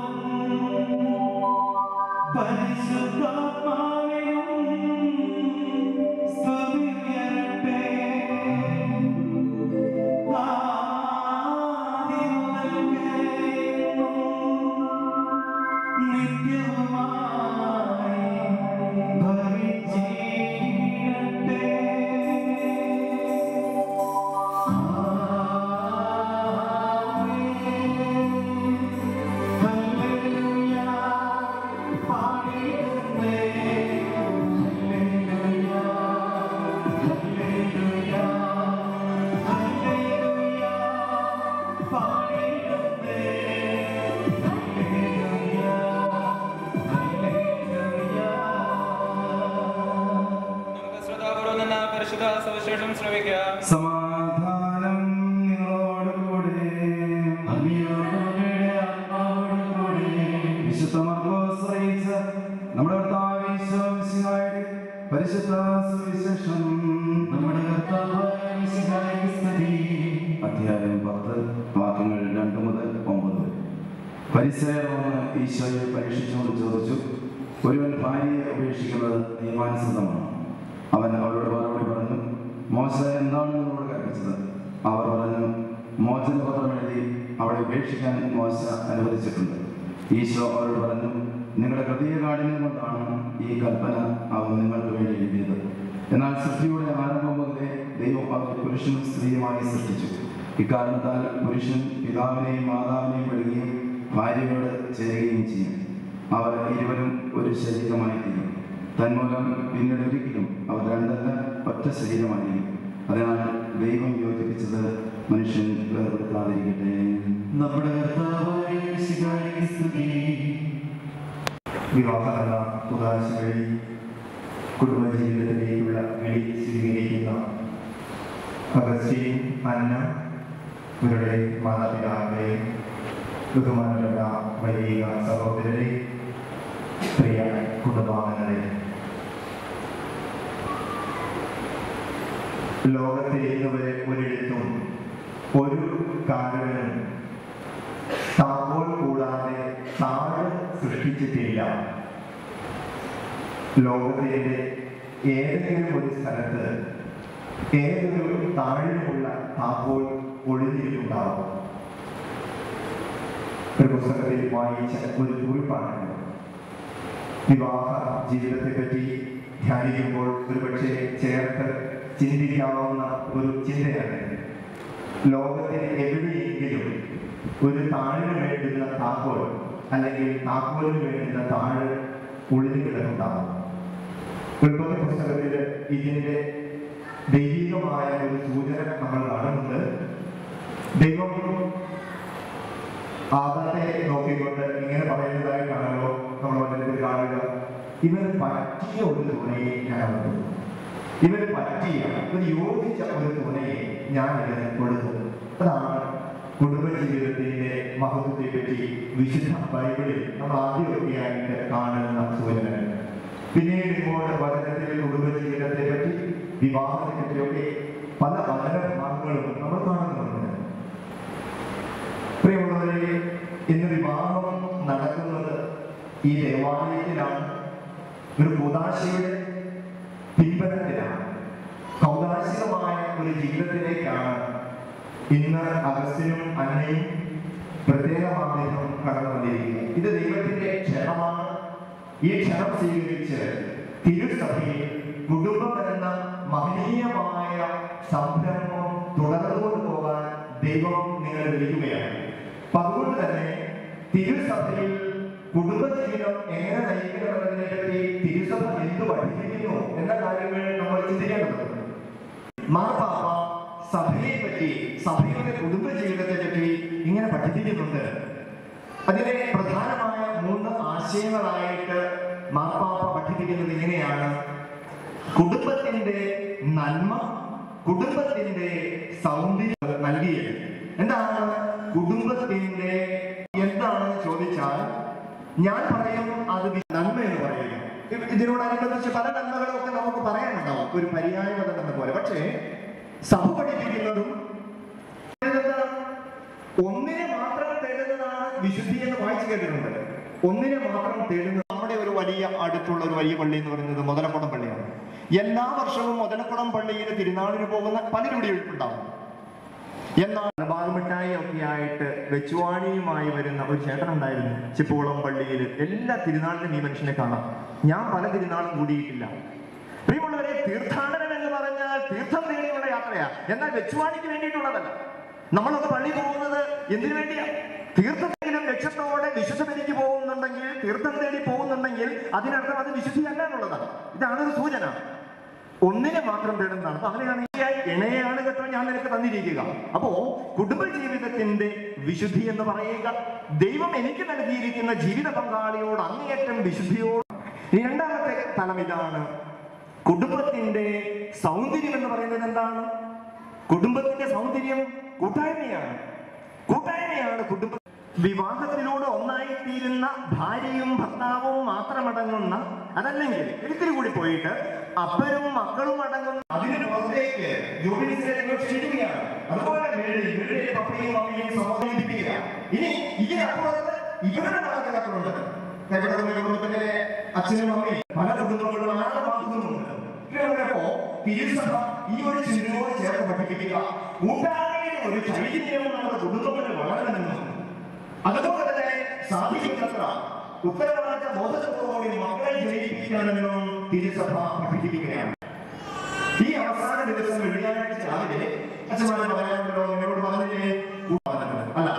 നമുക്ക് ശ്രദ്ധാപൂർവം നിന്ന് പരിശുദ്ധ സവിശേഷം ശ്രമിക്കാം സമാധാനം നിങ്ങളോടുകൂടെ വിശുദ്ധ മർക്കോസ് അറിയിച്ച നമ്മുടെ കർത്താവ് ഈശോ മിശിഹായുടെ പരിശുദ്ധ സുവിശേഷം നമ്മുടെ അധ്യായം പത്ത് വാക്യങ്ങൾ രണ്ട് മുതൽ ഒമ്പത് വരെ പരിസരം വന്ന് ഈശോയെ പരീക്ഷിച്ചുകൊണ്ട് ചോദിച്ചു ഒരുവൻ ഭാര്യയെ ഉപേക്ഷിക്കുന്നത് നിയമാനുസൃതമാണ് അവൻ അവരോട് മറുപടി പറഞ്ഞു മോശ എന്താണ് നിങ്ങളോട് കൽപ്പിച്ചത് അവർ പറഞ്ഞു മോചനപത്രം എഴുതി അവളെ ഉപേക്ഷിക്കാൻ മോശ അനുവദിച്ചിട്ടുണ്ട് ഈശോ അവരോട് പറഞ്ഞു നിങ്ങളുടെ ഹൃദയ കാഠിന്യം കൊണ്ടാണ് ഈ കൽപ്പന അവൻ നിങ്ങൾക്ക് വേണ്ടി എഴുതിയത് എന്നാൽ സൃഷ്ടിയുടെ ആരംഭം മുതലേ ദൈവം അവരെ പുരുഷനും സ്ത്രീയുമായി സൃഷ്ടിച്ചു ഇക്കാരണത്താൽ പുരുഷൻ പിതാവിനെയും മാതാവിനെയും വിടുകയും ഭാര്യയോട് ചേരുകയും ചെയ്യും അവർ ഇരുവരും ഒരു ശരീരമായി തീരും തന്മൂലം പിന്നീട് ഒരിക്കലും അവർ രണ്ടല്ല ഒറ്റ ശരീരമായിരിക്കും അതിനാൽ ദൈവം യോജിപ്പിച്ചത് മനുഷ്യൻ വേർപെടുത്താതിരിക്കട്ടെ നമ്മുടെ കർത്താവായ യേശുവിനെ സ്തുതി വിവാഹമെന്ന ഉദാശ വഴി കുടുംബജീവിതത്തിലേക്കുള്ള വിളി സ്വീകരിക്കുന്ന അഗസ്റ്റിൻ അന്ന ഇവരുടെ മാതാപിതാക്കളെ ബഹുമാനപ്പെട്ട വലിയ സഹോദരരെ പ്രിയ കുടുംബാംഗങ്ങളെ ലോകത്തെ ഇന്നുവരെ ഒരിടത്തും ഒരു കാരണനും താക്കോൽ കൂടാതെ താഴ് സൃഷ്ടിച്ചിട്ടില്ല ലോകത്തിന്റെ ഏതെങ്കിലും ഒരു സ്ഥലത്ത് ഏതൊരു താഴിലുള്ള താക്കോൽ ഒളിഞ്ഞിട്ടുണ്ടാവും ഒരു പുസ്തകത്തിൽ വായിച്ച ഒരു കുറിപ്പാണ് വിവാഹ ജീവിതത്തെ പറ്റി ധ്യാനിക്കുമ്പോൾ ഒരുപക്ഷെ ചേർത്ത് ചിന്തിക്കാവുന്ന ഒരു ചിന്തയാണ് ലോകത്തിൽ എവിടെയെങ്കിലും ഒരു താഴിന് വേണ്ടുന്ന താക്കോൽ അല്ലെങ്കിൽ താക്കോലിന് വേണ്ടുന്ന താഴ് ഉള്ളിൽ കിടക്കുന്നുണ്ടാവും ഉൽപ്പത്തി പുസ്തകത്തിൽ ഇതിന്റെ ദൈവികമായ ഒരു സൂചന നമ്മൾ കാണുന്നുണ്ട് ദൈവം ആദത്തെ നോക്കിക്കൊണ്ട് ഇങ്ങനെ പറയുന്നതായിട്ടാണല്ലോ നമ്മൾ വചനത്തിൽ കാണുക ഇവന് പറ്റിയ ഒരു തുണയെ ഞാൻ അവർക്ക് ഇവന് പറ്റിയ ഒരു യോജിച്ച ഒരു തുണയെ ഞാൻ ഇവന് കൊടുത്തു അതാണ് കുടുംബജീവിതത്തിന്റെ മഹത്വത്തെ പറ്റി വിശുദ്ധ ബൈബിളിൽ നമ്മൾ ആദ്യമൊക്കെയായിട്ട് കാണുന്ന സൂചനകൾ പിന്നീട് ഇപ്പോൾ വചനത്തിൽ കുടുംബജീവിതത്തെ പറ്റി വിവാഹത്തെ പറ്റിയൊക്കെ പല വചന ഭാഗങ്ങളും നമ്മൾ കാണുന്നുണ്ട് പ്രിയമുള്ളവരെ ഇന്ന് വിവാഹം നടക്കുന്നത് ഈ ദേവാലയത്തിലാണ് ഒരു കൂതാശയുടെ പിൻബലത്തിലാണ് കൗതാശികമായ ഒരു ജീവിതത്തിലേക്കാണ് ഇന്ന് അഗസ്റ്റിനും അന്നയും പ്രത്യേകമാഗ്രഹം കടന്നു വന്നിരിക്കുന്നത് ഇത് ദൈവത്തിന്റെ ക്ഷണമാണ് ഈ ക്ഷണം സ്വീകരിച്ച് തിരുസഭയിൽ കുടുംബം എന്ന മഹനീയമായ സംരംഭം തുടർന്നുകൊണ്ട് പോകാൻ ദൈവം നിങ്ങളെ വിളിക്കുകയാണ് അപ്പൊ അതുകൊണ്ട് തന്നെ തിരുസഭയിൽ കുടുംബജീവിതം എങ്ങനെ നയിക്കണമെന്നതിനെ പറ്റി തിരുസഭ എന്ത് പഠിപ്പിക്കുന്നു എന്ന കാര്യങ്ങൾ നമ്മൾ ചിന്തിക്കേണ്ടതുണ്ട് മാർപ്പാപ്പ സഭയെ പറ്റി സഭയുടെ കുടുംബജീവിതത്തെ പറ്റി ഇങ്ങനെ പഠിപ്പിക്കുന്നുണ്ട് അതിലെ പ്രധാനമായ മൂന്ന് ആശയങ്ങളായിട്ട് മാർപ്പാപ്പ പഠിപ്പിക്കുന്നത് ഇങ്ങനെയാണ് കുടുംബത്തിന്റെ നന്മ കുടുംബത്തിന്റെ സൗന്ദര്യം നൽകിയത് എന്താണ് കുടുംബത്തിന്റെ എന്താണെന്ന് ചോദിച്ചാൽ ഞാൻ പറയും അത് വി- നന്മ എന്ന് പറയുന്നു ഇ- ഇതിനോടനുബന്ധിച്ച് പല നന്മകളൊക്കെ നമുക്ക് പറയാനുണ്ടാവും ഒരു പര്യായ പദം എന്ന പോലെ പക്ഷേ സഭ പഠിപ്പിക്കുന്നതും ഇതെന്താണ്? ഒന്നിനെ മാത്രം തേടുന്നതാണ് വിശുദ്ധി എന്ന് വായിച്ചു കേട്ടിട്ടുണ്ട് ഒന്നിനെ മാത്രം തേടുന്നത് നമ്മുടെ ഒരു വലിയ അടുത്തുള്ള ഒരു വലിയ പള്ളി എന്ന് പറയുന്നത് മുതലക്കുളം പള്ളിയാണ് എല്ലാ വർഷവും മുതലക്കുളം പള്ളിയിൽ തിരുനാളിന് പോകുന്ന പലരും ഇവിടെ ഉണ്ടാവും എന്നാൽ മലബാർമിഠായി ഒക്കെ ആയിട്ട് വെച്ചുവാണിയുമായി വരുന്ന ഒരു ചേട്ടൻ ഉണ്ടായിരുന്നു ചിപ്പുകുളം പള്ളിയിൽ എല്ലാ തിരുനാളിനും ഈ മനുഷ്യനെ കാണാം ഞാൻ പല തിരുനാളും കൂടിയിട്ടില്ല പ്രിയമുള്ളവരെ തീർത്ഥാടനം എന്ന് പറഞ്ഞാൽ തീർത്ഥം തേടിയുള്ള യാത്രയാ എന്നാൽ വെച്ചുവാണിക്ക് വേണ്ടിയിട്ടുള്ളതല്ല നമ്മളൊക്കെ പള്ളി പോകുന്നത് എന്തിനു വേണ്ടിയാ തീർത്ഥത്തിലും ലക്ഷ്യത്തോടെ വിശുദ്ധമരിക്ക് പോകുന്നുണ്ടെങ്കിൽ തീർത്ഥം തേടി പോകുന്നുണ്ടെങ്കിൽ അതിനർത്ഥം അത് വിശുദ്ധിയല്ല എന്നുള്ളതാണ് ഇതാണ് ഒരു സൂചന ഒന്നിനെ മാത്രം തേടുന്നതാണ് അപ്പൊ അങ്ങനെയാണ് ഈ ഇണയാണ് കേട്ടോ ഞാൻ നിനക്ക് തന്നിരിക്കുക അപ്പോ കുടുംബ ജീവിതത്തിന്റെ വിശുദ്ധി എന്ന് പറയുക ദൈവം എനിക്ക് നൽകിയിരിക്കുന്ന ജീവിത പങ്കാളിയോട് അങ്ങേയറ്റം വിശുദ്ധിയോട് ഇനി രണ്ടാമത്തെ തലം ഇതാണ് കുടുംബത്തിന്റെ സൗന്ദര്യം എന്ന് പറയുന്നത് എന്താണ് കുടുംബത്തിന്റെ സൗന്ദര്യം കൂട്ടായ്മയാണ് കൂട്ടായ്മയാണ് കുടുംബ വിവാഹത്തിലൂടെ ഒന്നായിത്തീരുന്ന ഭാര്യയും ഭർത്താവും മാത്രമടങ്ങുന്ന അതല്ലെങ്കിൽ ഒരിത്തിരി കൂടി പോയിട്ട് അപ്പനും മക്കളും അടങ്ങുന്ന അതിന് പുറത്തേക്ക് ജോലിയിലേക്ക് ക്ഷണിക്കുകയാണ് അതുപോലെ വീട്ടിൽ വീട്ടിലെ പപ്പയും അമ്മയും സഹോദരിപ്പിക്കുക ഇനി ഇതിനപ്പുറത്ത് ഇവരുടെ മാതാപിതാക്കളുണ്ട് ഇവിടെ നമ്മുടെ കുടുംബത്തിലെ അച്ഛനും അമ്മയും പല കുടുംബങ്ങളിലും ആറ് മാസങ്ങളുമുണ്ട് ഇവരപ്പോ തിരുസഭ ഈ ഒരു ചിന്തയോട് ചേർത്ത് പഠിപ്പിക്കുക കൂട്ടായ്മയിൽ ഒരു ചൈതന്യം നമ്മുടെ കുടുംബങ്ങളിൽ വളരണമെന്നും അതുപോലെ തന്നെ സാധിക്കുന്നത്ര ഉത്തരവാദിത്ത ബോധത്തോടുകൂടി മക്കളെ ജയിപ്പിക്കണമെന്നും തിരുസഭ പഠിപ്പിക്കുകയാണ് ഈ അവസാന ദിവസം വെള്ളിയാഴ്ച രാവിലെ അച്ഛന്മാരെ പറയാനുണ്ടല്ലോ എന്നോട് പറഞ്ഞില്ലേ പറഞ്ഞത്. അല്ല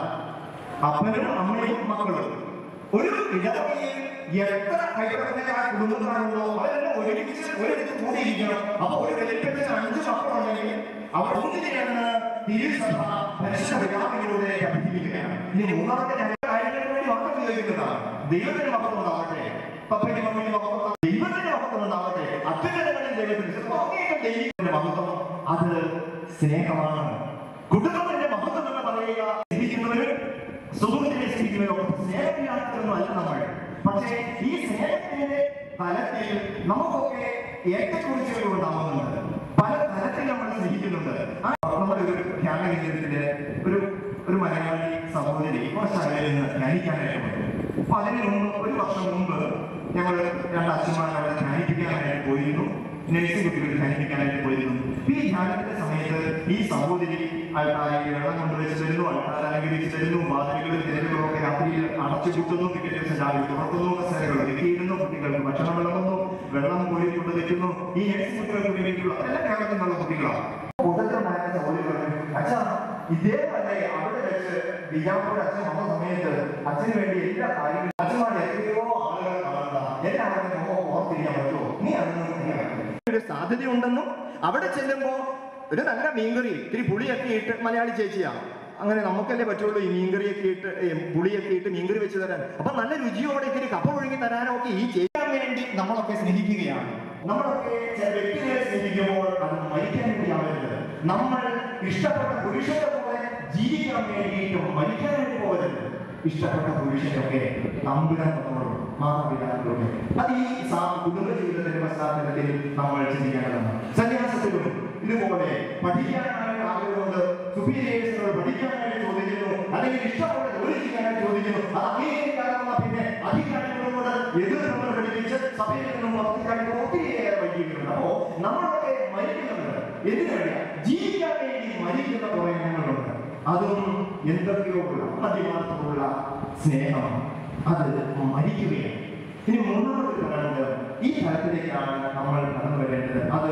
അപ്പനും അമ്മയും മക്കളും ഒരു ഇടവകയിൽ എത്ര കൈപ്പറ്റക്കാർ കുടുംബക്കാരുണ്ടോ അവരെല്ലാം ഒരുമിച്ച് ഒരിടത്ത് കൂടിയിരിക്കണം അപ്പൊ ഒരു വലിപ്പത്തിൽ അഞ്ച് മക്കളുണ്ടെങ്കിൽ അവർ ഒന്നിനെയാണ് തിരുസഭ പരിശുദ്ധ പിതാവിലൂടെ അഭിനയിക്കുകയാണ് ഇനി മൂന്നാമത്തെ കാര്യം കാര്യങ്ങൾക്ക് വേണ്ടി മാത്രം ഉപയോഗിക്കുന്നതാണ് ദൈവത്തിന്റെ മക്കൾ ഉണ്ടാവട്ടെ പപ്പയ്ക്ക് മമ്മിയുടെ മക്കൾ ഉണ്ടാവട്ടെ, ദൈവത്തിന്റെ മക്കൾ ഉണ്ടാവട്ടെ അത്യുന്നതങ്ങളിൽ ദൈവത്തിന്റെ സ്വർഗ്ഗീയ ദൈവത്തിന്റെ മഹത്വം അത് സ്നേഹമാണ് കുടുംബത്തിന്റെ മഹത്വം എന്ന് പറയുക സ്നേഹിക്കുന്നവരും സുഹൃത്തിനെ സ്നേഹിക്കുന്നവരും സ്നേഹമില്ലാത്തവരൊന്നും അല്ല നമ്മൾ പക്ഷേ ഈ സ്നേഹത്തിന്റെ തലത്തിൽ നമുക്കൊക്കെ ഏറ്റക്കുറിച്ചുകൾ ഉണ്ടാവുന്നുണ്ട് പല തലത്തിൽ നമ്മൾ സ്നേഹിക്കുന്നുണ്ട് ആ നമ്മുടെ ഒരു ധ്യാന കേന്ദ്രത്തിന്റെ ഒരു ഒരു മലയാളി സഹോദരി ഇപ്പോൾ ശകലിൽ നിന്ന് ധ്യാനിക്കാനായിട്ട് വന്നു അപ്പൊ അതിന് മുമ്പ് ഒരു വർഷം മുമ്പ് ഞങ്ങൾ രണ്ട് അച്ഛന്മാർ അവിടെ ധ്യാനിപ്പിക്കാനായിട്ട് പോയിരുന്നു നഴ്സിംഗ് കുട്ടികൾ ധ്യാനിപ്പിക്കാനായിട്ട് പോയിരുന്നു ഈ ധ്യാനത്തിന്റെ സമയത്ത് ഈ സഹോദരി ആൾക്കാരെ വെള്ളം കൊണ്ടുവച്ച് തരുന്നു ആൾക്കാർ അലങ്കരിച്ച് തരുന്നു വാതിലുകളിൽ തിരക്കുകളും ഒക്കെ രാത്രിയിൽ അടച്ചു കൂട്ടുന്നു പിറ്റേ ദിവസം രാവിലെ തുറക്കുന്നു കസേരകൾ വെക്കിയിരുന്നു കുട്ടികൾക്ക് ഭക്ഷണം വിളമ്പുന്നു വെള്ളം കോരി കൊണ്ട് വെക്കുന്നു ഈ നഴ്സിംഗ് കുട്ടികൾക്ക് വേണ്ടിയിട്ടുള്ള എല്ലാ കേരളത്തിൽ നിന്നുള്ള കുട്ടികളാണ് കൂട്ടത്തിലുണ്ടായ സഹോദരി പറഞ്ഞു അച്ഛാ ഇതേപോലെ അവിടെ വെച്ച് ബിജാപൂർ അച്ഛൻ വന്ന സമയത്ത് അച്ഛന് വേണ്ടി എല്ലാ കാര്യങ്ങളും അച്ഛന്മാർ എത്രയോ ആളുകൾ കാണുന്ന എല്ലാവരും നമുക്ക് ഓർത്തിരിക്കാൻ പറ്റുമോ നീ അതൊന്നും ഒരു സാധ്യതയുണ്ടെന്നും അവിടെ ചെല്ലുമ്പോ ഒരു നല്ല മീൻകറി ഇത്തിരി പുളിയൊക്കെ ഇട്ട് മലയാളി ചേച്ചിയാണ് അങ്ങനെ നമുക്കല്ലേ പറ്റുള്ളൂ ഈ മീൻകറിയൊക്കെ ഇട്ട് ഏ, പുളിയൊക്കെ ഇട്ട് മീൻകറി വെച്ച് തരാൻ അപ്പൊ നല്ല രുചിയോടെ ഇത്തിരി കപ്പ ഒഴുകി തരാനോ ഒക്കെ ഈ ചെയ്യാൻ വേണ്ടി നമ്മളൊക്കെ സ്നേഹിക്കുകയാണ് നമ്മളൊക്കെ ചില വ്യക്തികളെ സ്നേഹിക്കുമ്പോൾ അത് മരിക്കാൻ വേണ്ടി ആവരുത് നമ്മൾ ഇഷ്ടപ്പെട്ട പുരുഷന്റെ പോലെ ജീവിക്കാൻ വേണ്ടിയിട്ട് മരിക്കാൻ വേണ്ടി പോകരുത് ഇഷ്ടപ്പെട്ട പുരുഷനൊക്കെ തമ്പുരാൻ തന്നോളും മാതാപിതാക്കളൊക്കെ അത് ഈ സാ- കുടുംബ ജീവിതത്തിന്റെ പശ്ചാത്തലത്തിൽ നമ്മൾ ചിന്തിക്കേണ്ടതാണ് സന്യാസത്തിലും ഇതുപോലെ പഠിക്കാനായിട്ട് ആഗ്രഹമുണ്ട് സുപ്പീരിയേഴ്സിനോട് പഠിക്കാനായിട്ട് ചോദിക്കുന്നു അല്ലെങ്കിൽ ഇഷ്ടപ്പെട്ട ജോലി ചെയ്യാനായിട്ട് ചോദിക്കുന്നു അത് അംഗീകരിക്കാനുള്ള പിന്നെ അധികാരികളോട് എതിർപ്പ് പഠിപ്പിച്ച് സഭയിൽ നിന്നും പുറത്തേക്കായിട്ട് ഒത്തിരിയേറെ വൈകിയിട്ടുണ്ട് അപ്പോ നമ്മളൊക്കെ മരിക്കുന്നുണ്ട് എന്തിനു വേണ്ടിയാ ജീവിക്കാൻ വേണ്ടി മരിക്കുന്ന കുറെ എണ്ണങ്ങളുണ്ട് അതും എന്തൊക്കെയോ ഉള്ള മതിമാത്രമുള്ള സ്നേഹം അത് മരിക്കുകയാണ് ഇനി മൂന്നാമത്തെ തലമുണ്ട് ഈ തലത്തിലേക്കാണ് നമ്മൾ കടന്നു വരേണ്ടത് അത്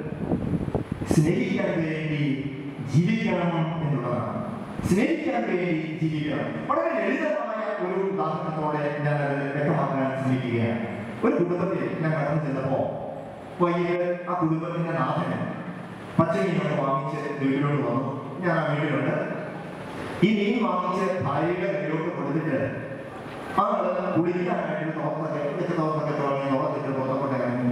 സ്നേഹിക്കാൻ വേണ്ടി ജീവിക്കണം എന്നുള്ളതാണ് സ്നേഹിക്കാൻ വേണ്ടി ജീവിക്കണം വളരെ ലളിതമായ ഒരു ഉദാഹരണത്തോടെ ഞാൻ അത് വ്യക്തമാക്കാൻ ശ്രമിക്കുകയാണ് ഒരു കുടുംബത്തിൽ ഞാൻ കടന്നു ചെന്നപ്പോ വൈകിട്ട് ആ കുടുംബത്തിന്റെ നാഥന് പച്ചമീനൊക്കെ വാങ്ങിച്ച് വീട്ടിലോട്ട് വന്നു ഞാൻ ആ വീട്ടിലുണ്ട് ഈ മീൻ വാങ്ങിച്ച് ഭാര്യയുടെ കയ്യിലോട്ട് കൊടുത്തിട്ട് ആള് കുളിക്കാനായിട്ട് തോർത്തൊക്കെ വെച്ച് തോർത്തൊക്കെ തുടങ്ങി തോർത്തിട്ട് പുറത്തോട്ട് ഇറങ്ങി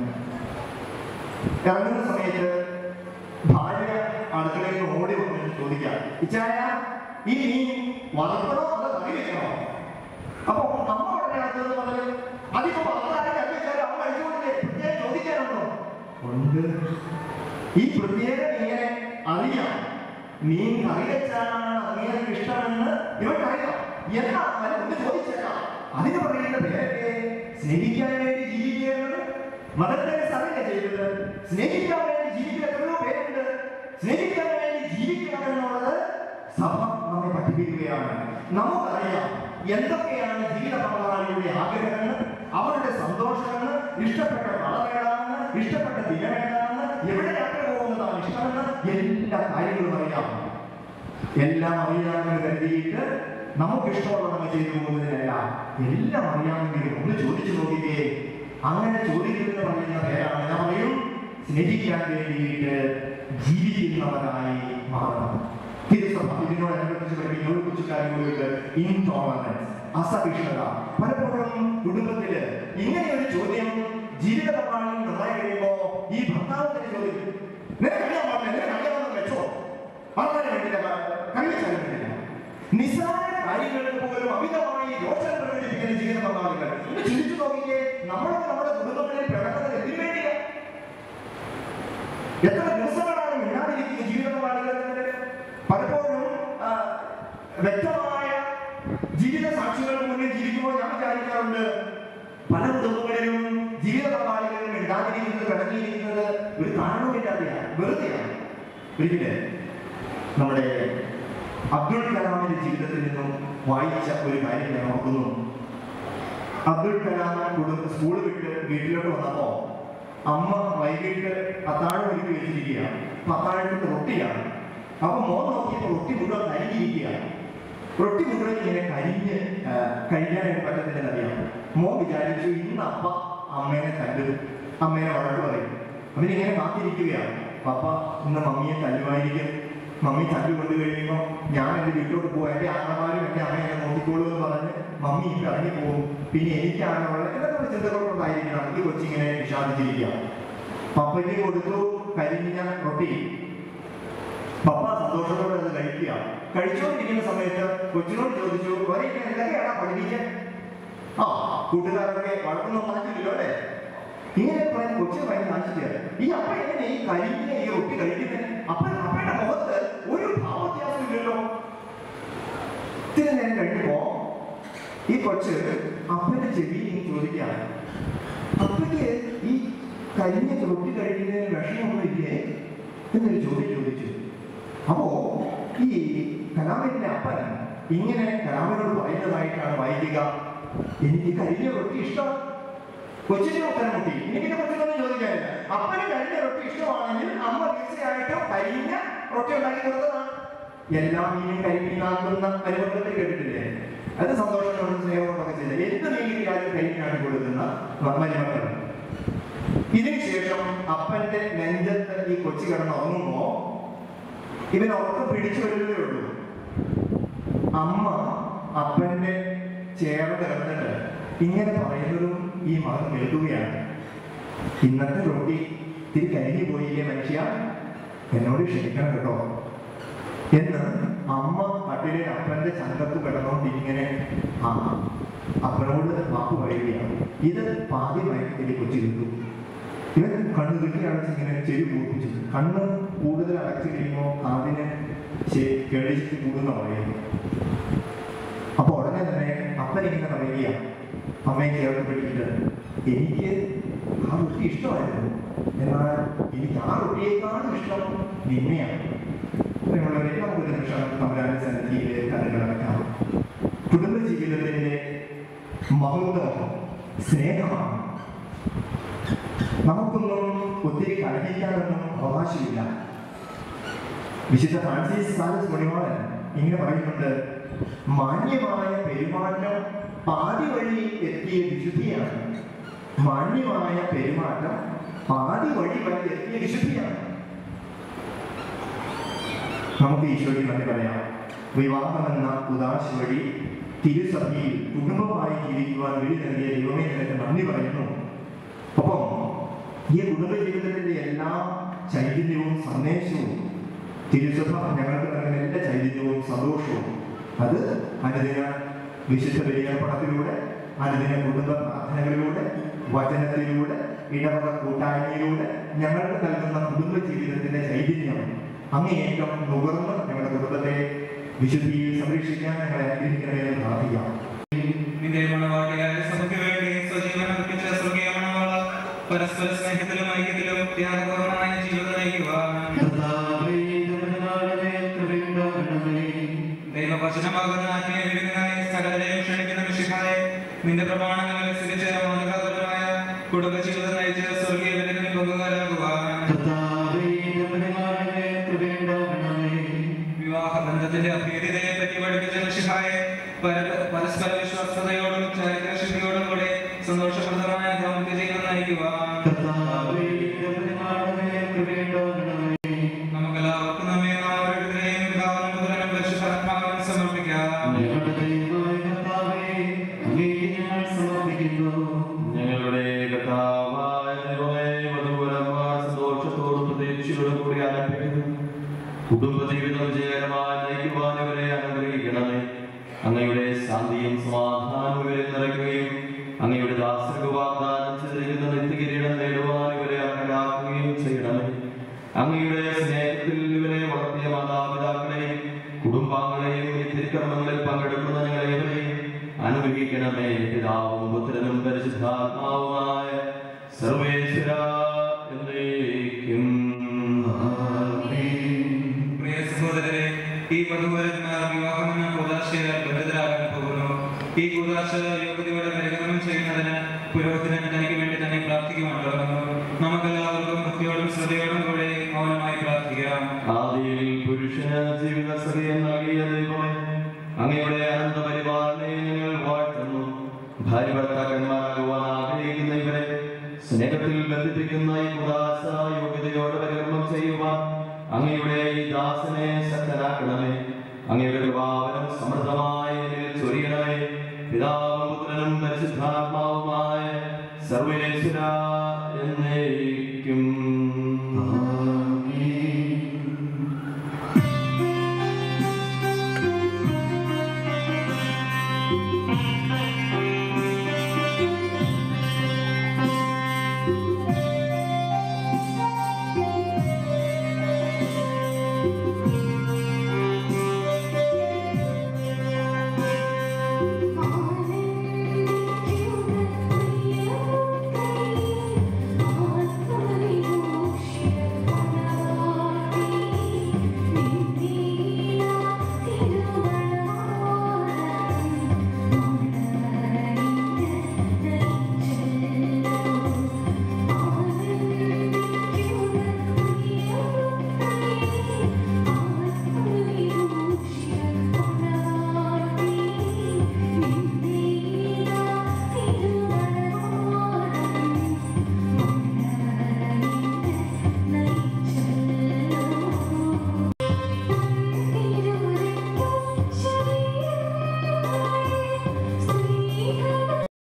ഇറങ്ങുന്ന സമയത്ത് ഭാര്യ അടുക്കളയിൽ ഓടി വന്നിട്ട് ചോദിക്കാം ഇച്ചായ ഈ മീൻ വളർത്തണോ അതോ കറി വെക്കണോ അപ്പൊ അമ്മ ഉടനെ അടുത്തത് പറഞ്ഞു അതിപ്പോ വളർത്താനും കറി വെച്ചാലും അമ്മ കഴിച്ചുകൊണ്ടില്ലേ പ്രത്യേകം ചോദിക്കാനുണ്ടോ ഉണ്ട് ഈ പ്രത്യേകം ഇങ്ങനെ അറിയാം മീൻ കറി വെച്ചാലാണ് അങ്ങേർക്ക് ഇഷ്ടമെന്ന് ഇവർക്കറിയാം എന്നാൽ ഒന്ന് ചോദിച്ചേക്കാം അതിന് പറയുന്ന പേരല്ലേ സ്നേഹിക്കാൻ വേണ്ടി ജീവിക്കുന്നത് മതത്തിന്റെ സഭയ ചെയ്തത് സ്നേഹിക്കാൻ വേണ്ടി ജീവിക്കുന്ന എത്രയോ പേരുണ്ട് സ്നേഹിക്കാൻ വേണ്ടി ജീവിക്കണം എന്നുള്ളത് സഭ നമ്മെ പഠിപ്പിക്കുകയാണ് നമുക്കറിയാം എന്തൊക്കെയാണ് ജീവിത പങ്കാളിയുടെ ആഗ്രഹങ്ങൾ അവരുടെ സന്തോഷങ്ങൾ ഇഷ്ടപ്പെട്ട കളറേടാണ് ഇഷ്ടപ്പെട്ട ദിനമേടാണ് എവിടെ യാത്ര പോകുന്നതാണ് ഇഷ്ടമെന്ന് എല്ലാ കാര്യങ്ങളും അറിയാം എല്ലാം അറിയാമെന്ന് കരുതിയിട്ട് നമുക്ക് ഇഷ്ടമുള്ളതൊക്കെ ചെയ്തു പോകുന്നതിനല്ല എല്ലാം അറിയാമെങ്കിലും ഒന്ന് ചോദിച്ചു നോക്കിക്കേ അങ്ങനെ ചോദിക്കുന്നത് പറയുന്ന പേരാണ് ഞാൻ പറയും സ്നേഹിക്കാൻ വേണ്ടിയിട്ട് ജീവിക്കുന്നവരായി മാറണം തിരുസഭ ഇതിനോടനുബന്ധിച്ച് പഠിക്കുന്ന ഒരു കൊച്ചു കാര്യങ്ങളുണ്ട് ഇൻടോളറൻസ് അസഹിഷ്ണുത പലപ്പോഴും കുടുംബത്തില് ഇങ്ങനെ ഒരു ചോദ്യം ജീവിത പങ്കാളി നന്നായി കഴിയുമ്പോ ഈ ഭർത്താവ് തന്നെ ചോദിക്കും നിനക്ക് അറിയാൻ പാടില്ല നിനക്ക് അറിയാമെന്ന് വെച്ചോ വളരെ വേണ്ടില്ല കഴിച്ചാലും വേണ്ടില്ല നിസ്സാര കാര്യങ്ങൾക്ക് പോലും അമിതമായി ദോഷം പ്രകടിപ്പിക്കുന്ന ജീവിത പങ്കാളികൾ ഒന്ന് ചിന്തിച്ചു നോക്കിയേ നമ്മളൊക്കെ നമ്മുടെ കുടുംബങ്ങളിൽ പിറക്കുന്നത് എന്തിനു വേണ്ടിയാ എത്ര ദിവസങ്ങളാണ് മിണ്ടാതിരിക്കുന്ന ജീവിത പങ്കാളികൾ പലപ്പോഴും ആ, വ്യക്തമായ ജീവിത സാക്ഷികൾക്ക് മുന്നിൽ ജീവിക്കുമ്പോൾ ഞാൻ വിചാരിക്കാറുണ്ട് പല കുടുംബങ്ങളിലും ജീവിത പങ്കാളികളിൽ മിണ്ടാതിരിക്കുന്നത് പിണങ്ങിയിരിക്കുന്നത് ഒരു കാരണവുമില്ലാതെയാണ് വെറുതെയാണ് ഒരിക്കല് നമ്മുടെ അബ്ദുൾ കലാമിന്റെ ജീവിതത്തിൽ നിന്നും വായിച്ച ഒരു കാര്യം ഞാൻ ഓർക്കുന്നു അബ്ദുൾ കലാം കുടുംബ സ്കൂൾ വിട്ട് വീട്ടിലോട്ട് വന്നപ്പോ അമ്മ വൈകിട്ട് അത്താഴം ഒരുക്കി വെച്ചിരിക്കുകയാണ് അപ്പൊ അത്താഴത്തിന് റൊട്ടിയാണ് അപ്പൊ മോൻ നോക്കിയപ്പോൾ റൊട്ടി മുഴുവൻ കരിഞ്ഞിരിക്കുകയാണ് റൊട്ടി മുഴുവൻ ഇങ്ങനെ കരിഞ്ഞ് ആ, കഴിക്കാനായിട്ട് പറ്റത്തില്ലെന്ന് അറിയാം മോൻ വിചാരിച്ചു ഇന്ന് അപ്പ അമ്മേനെ തല്ലും അമ്മേനെ വഴക്ക് പറയും അവനിങ്ങനെ കാത്തിരിക്കുകയാണ് പപ്പ ഇന്ന് മമ്മിയെ തല്ലുമായിരിക്കും മമ്മി തല്ലു കൊണ്ട് കഴിയുമ്പോൾ ഞാൻ എൻ്റെ വീട്ടിലോട്ട് പോകും എൻ്റെ ആങ്ങളമാരും എൻ്റെ അമ്മ എന്നെ നോക്കിക്കോളൂ എന്ന് പറഞ്ഞ് മമ്മി ഇപ്പം ഇറങ്ങി പോകും പിന്നെ എനിക്കാണുള്ള എന്തൊക്കെ ചിന്തകളൊണ്ടായിരിക്കണം ഈ കൊച്ചിങ്ങനെ വിഷാദിച്ചിരിക്കുക പപ്പയ്ക്ക് കൊടുത്തു കരിഞ്ഞ റൊട്ടി പപ്പ സന്തോഷത്തോടെ അത് കഴിക്കുക കഴിച്ചുകൊണ്ടിരിക്കുന്ന സമയത്ത് കൊച്ചിനോട് ചോദിച്ചു "ഒരേ ഇങ്ങനെ എന്തൊക്കെയാണ് പഠിപ്പിക്കാൻ ആ കൂട്ടുകാരൊക്കെ വഴക്കൊന്നും മാറ്റില്ലല്ലോ അല്ലേ ഇങ്ങനെ പറയാൻ കൊച്ചിന് ഭയങ്കര ആശ്ചര്യം ഈ അപ്പ എങ്ങനെ ഈ കരിഞ്ഞ ഈ റൊട്ടി കഴിക്കുന്നത് അപ്പ അപ്പയുടെ മുഖത്ത് ഒരു ഭാവവ്യത്യാസം ഇല്ലല്ലോ ഇത്തിരി നേരം കഴിഞ്ഞപ്പോ ഈ കൊച്ച് അപ്പന്റെ ചെവിയിൽ ഇങ്ങനെ ചോദിക്കുകയാണ് അപ്പയ്ക്ക് ഈ കരിഞ്ഞ റൊട്ടി കഴിക്കുന്നതിന് വിഷമമൊന്നും ഇല്ലേ എന്നൊരു ചോദ്യം ചോദിച്ചു അപ്പോ ഈ കലാമിന്റെ അപ്പൻ ഇങ്ങനെ കലാമിനോട് പറയുന്നതായിട്ടാണ് വായിക്കുക എനിക്ക് കരിഞ്ഞ റൊട്ടി ഇഷ്ടം കൊച്ചിന്റെ ഉത്തരം മുട്ടി എനിക്ക് കൊച്ചിനൊന്നും ചോദിക്കാനില്ല അപ്പന് കരിഞ്ഞ റൊട്ടി ഇഷ്ടമാണെങ്കിൽ അമ്മ തീർച്ചയായിട്ടും കരിഞ്ഞ റൊട്ടി ഉണ്ടാക്കി കൊടുത്തതാണ് എല്ലാ മീനും കരിമീനാക്കുന്ന അനുബന്ധത്തിൽ കേട്ടിട്ടില്ലേ അത് സന്തോഷത്തോടും സ്നേഹത്തോടൊക്കെ ചെയ്ത് എന്ത് മീൻ കിട്ടിയാലും കരിമീനാണ് കൊടുക്കുന്ന മരുമക്കൾ ഇതിന് ശേഷം അപ്പന്റെ നെഞ്ചത്ത് ഈ കൊച്ചി കിടന്ന് ഉറങ്ങുമ്പോ ഇവൻ ഉറക്കം പിടിച്ചു വരുന്നതേ ഉള്ളൂ അമ്മ അപ്പന്റെ ചേർന്ന് കിടന്നിട്ട് ഇങ്ങനെ പറയുന്നതും ഈ മകൻ കേൾക്കുകയാണ് ഇന്നത്തെ റൊട്ടി തിരി കരിഞ്ഞു പോയില്ലേ മനുഷ്യ എന്നോട് ക്ഷമിക്കണം കേട്ടോ എന്ന് അമ്മ കട്ടിലെ അപ്പന്റെ ചങ്കത്ത് കിടന്നുകൊണ്ട് ഇങ്ങനെ ആ അപ്പനോട് വാക്ക് പറയുകയാണ് ഇത് പാതി മയക്കത്തിൽ കൊച്ചു കിട്ടും ഇവൻ കണ്ണ് കെട്ടി അടച്ച് ഇങ്ങനെ ചെവി പൂപ്പിച്ചു കണ്ണ് കൂടുതൽ അടച്ചു കഴിയുമ്പോൾ കാതിന് ചെ- കേളിച്ചിട്ട് കൂടുന്ന പറയുന്നു അപ്പൊ ഉടനെ തന്നെ അപ്പൻ ഇങ്ങനെ പറയുക അമ്മയെ ചേർത്ത് പിടിച്ചിട്ട് എനിക്ക് ആ റൊട്ടി ഇഷ്ടമായിരുന്നു എന്നാൽ എനിക്ക് ആ റൊട്ടിയേക്കാളും ഇഷ്ടം നിന്നെയാണ് പ്രിയമുള്ളവരെ നമുക്കൊരു നിമിഷം തമ്പുരാന്റെ സന്നിധിയിലെ കണ്ടുകിടക്കാം കുടുംബ ജീവിതത്തിന്റെ മഹത്വം സ്നേഹമാണ് നമുക്കൊന്നും ഒത്തിരി കലഹിക്കാനൊന്നും അവകാശമില്ല വിശുദ്ധ ഫ്രാൻസിസ് സാലസ് മണിവാളൻ ഇങ്ങനെ പറയുന്നുണ്ട് മാന്യമായ പെരുമാറ്റം പാതി വഴി എത്തിയ വിശുദ്ധിയാണ് മാന്യമായ പെരുമാറ്റം പാതി വഴി വഴി എത്തിയ വിശുദ്ധിയാണ് നമുക്ക് ഈശോയ്ക്ക് നന്ദി പറയാം വിവാഹം എന്ന ഉദാശ വഴി തിരുസഭയിൽ കുടുംബമായി ജീവിക്കുവാൻ വഴി നൽകിയ ദൈവമേ നിനക്ക് നന്ദി പറയുന്നു ഒപ്പം ഈ കുടുംബ ജീവിതത്തിന്റെ എല്ലാ ചൈതന്യവും സന്ദേശവും തിരുസഭ ഞങ്ങൾക്ക് നൽകുന്ന എല്ലാ ചൈതന്യവും സന്തോഷവും അത് അനുദിന വിശുദ്ധ ബലിയർപ്പണത്തിലൂടെ അനുദിന കുടുംബ പ്രാർത്ഥനകളിലൂടെ വചനത്തിലൂടെ ഇടവക കൂട്ടായ്മയിലൂടെ ഞങ്ങൾക്ക് നൽകുന്ന കുടുംബ ജീവിതത്തിന്റെ ചൈതന്യം അങ്ങേയറ്റം നുകർന്ന് ഞങ്ങളുടെ കുടുംബത്തെ വിശുദ്ധിയിൽ സംരക്ഷിക്കാൻ ഞങ്ങളെ അനുഗ്രഹിക്കണമെന്ന് പ്രാർത്ഥിക്കാം നിന്റെ നിന്റെ മണവാട്ടിയായ സഭയ്ക്ക് വേണ്ടി സ്വജീവനം അർപ്പിച്ച സ്വർഗീയ മണവാള പരസ്പര സ്നേഹത്തിലും ഐക്യത്തിലും ത്യാഗപൂർണമായ ജീവിതം നയിക്കുവാൻ ദൈവവചനമാകുന്ന ആത്മീയ വിരുദ്ധനായി സകലരെയും ക്ഷണിക്കുന്ന വിശുദ്ധായ നിന്റെ പ്രമാണങ്ങൾ അനുസരിച്ച് മാതൃകാപരമായ കുടുംബജീവിതം നയിച്ച് സ്വർഗീയ വിരുദ്ധന് പങ്കുകാരാകുവാൻ വിവാഹ ബന്ധത്തിന്റെ അഭ്യർത്ഥിതയെ പറ്റി പഠിപ്പിച്ച വിശുദ്ധായെ പരസ്പര വിശ്വാസതയോടും ചാരിത്രശുദ്ധിയോടും കൂടെ സന്തോഷപ്രദമായ ദാമ്പത്യ ജീവിതം നയിക്കുവാൻ നമുക്കെല്ലാവർക്കും നമ്മെ നാം ഓരോരുത്തരെയും പിതാവിനും പുത്രനും പരിശുദ്ധാത്മാവിനും സമർപ്പിക്കാം ഞങ്ങളുടെ കർത്താവായ ദൈവമേ, വധുവരന്മാർ സന്തോഷത്തോടും പ്രതീക്ഷയോടും കൂടി ആരംഭിക്കുന്നു. കുടുംബജീവിതം വിജയകരമായി നയിക്കുവാൻ ഇവരെ അനുഗ്രഹിക്കണമേ അങ്ങയുടെ ശാന്തിയും സമാധാനവും ഇവരെ നിറയ്ക്കുകയും അങ്ങയുടെ ദാസർക്ക് വാഗ്ദാനം ചെയ്തിരിക്കുന്ന നിത്യകിരീടം നേടുവാൻ ഇവരെ അർഹരാക്കുകയും ചെയ്യണമേ അങ്ങയുടെ സ്നേഹത്തിൽ ഇവരെ വളർത്തിയ മാതാപിതാക്കളെയും കുടുംബാംഗങ്ങളെയും ഈ തിരുക്കർമ്മങ്ങളിൽ പങ്കെടുക്കുന്ന ഞങ്ങളെവരെയും അനുഗ്രഹിക്കണമേ പിതാവും പുത്രനും പരിശുദ്ധാത്മാവുമായ സർവേശ്വര എന്നേക്കും പ്രിയ സഹോദരരെ ഈ വധുവരന്മാർ വിവാഹമെന്ന കൂതാശയാൽ ബന്ധിതരാകാൻ പോകുന്നു ഈ കൂതാശ യോഗ്യതയോടെ പരിഗണനം ചെയ്യുന്നതിന് പുരോഹിതൻ തനിക്ക് വേണ്ടി തന്നെ പ്രാർത്ഥിക്കുവാൻ തുടങ്ങുന്നു നമുക്കെല്ലാവർക്കും ഭക്തിയോടും ശ്രദ്ധയോടും കൂടെ മൗനമായി പ്രാർത്ഥിക്കാം ആദിയിൽ പുരുഷന് ജീവിത സഖ്യം നൽകിയ ദൈവമേ അങ്ങയുടെ അനന്ത പരിപാലനെ ഞങ്ങൾ വാഴ്ത്തുന്നു ഭാര്യ ഭർത്താക്കന്മാരാകുവാൻ ആഗ്രഹിക്കുന്ന ഇവരെ സ്നേഹത്തിൽ ബന്ധിപ്പിക്കുന്ന ഈ ഉദാസ യോഗ്യതയോടെ പരികർമ്മം ചെയ്യുവാൻ അങ്ങയുടെ ഈ ദാസനെ ശക്തനാക്കണമേ അങ്ങയുടെ കൃപാവനം സമൃദ്ധമായി എന്നിൽ ചൊരിയണമേ പിതാവും പുത്രനും പരിശുദ്ധാത്മാവുമായ സർവേശ്വര